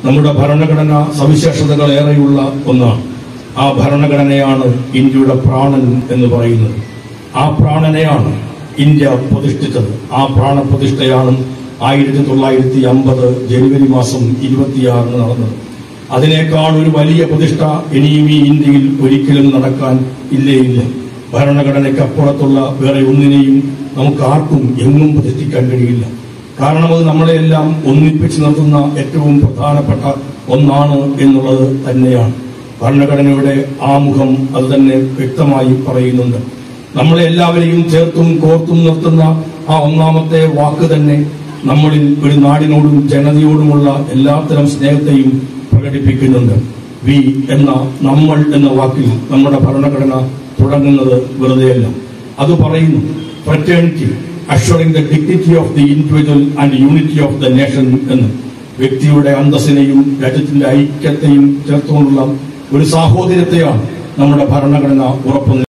നമ്മുടെ ഭരണഘടന സവിശേഷതകൾ ഏറെയുള്ള ഒന്നാണ് ആ ഭരണഘടനയാണ് ഇന്ത്യയുടെ പ്രാണൻ എന്ന് പറയുന്നത് ആ പ്രാണനെയാണ് ഇന്ത്യ പ്രതിഷ്ഠിച്ചത് ആ പ്രാണപ്രതിഷ്ഠയാണ് ആയിരത്തി തൊള്ളായിരത്തി അമ്പത് ജനുവരി മാസം ഇരുപത്തിയാറിന് നടന്നത് അതിനേക്കാൾ ഒരു വലിയ പ്രതിഷ്ഠ ഇനിയും ഈ ഇന്ത്യയിൽ ഒരിക്കലും നടക്കാൻ ഇല്ലേ ഇല്ല ഭരണഘടനയ്ക്ക് അപ്പുറത്തുള്ള വേറെ ഒന്നിനെയും നമുക്ക് ആർക്കും എങ്ങും പ്രതിഷ്ഠിക്കാൻ കഴിയില്ല കാരണം അത് നമ്മളെല്ലാം ഒന്നിപ്പിച്ച് നിർത്തുന്ന ഏറ്റവും പ്രധാനപ്പെട്ട ഒന്നാണ് എന്നുള്ളത് തന്നെയാണ് ഭരണഘടനയുടെ ആമുഖം അത് തന്നെ വ്യക്തമായി പറയുന്നുണ്ട് നമ്മളെ എല്ലാവരെയും ചേർത്തും കോർത്തും നിർത്തുന്ന ആ ഒന്നാമത്തെ വാക്ക് തന്നെ നമ്മളിൽ ഒരു നാടിനോടും ജനതയോടുമുള്ള എല്ലാത്തരം സ്നേഹത്തെയും പ്രകടിപ്പിക്കുന്നുണ്ട് വി എന്ന നമ്മൾ എന്ന വാക്കിൽ നമ്മുടെ ഭരണഘടന തുടങ്ങുന്നത് വെറുതെയല്ല അത് പറയുന്നു fraternity assuring the dignity of the individual and unity of the nation എന്ന് വ്യക്തിയുടെ അന്തസ്സിനെയും രാജ്യത്തിന്റെ ഐക്യത്തെയും ചേർത്തുകൊണ്ടുള്ള ഒരു സാഹോദര്യത്തെയാണ് നമ്മുടെ ഭരണഘടന ഉറപ്പു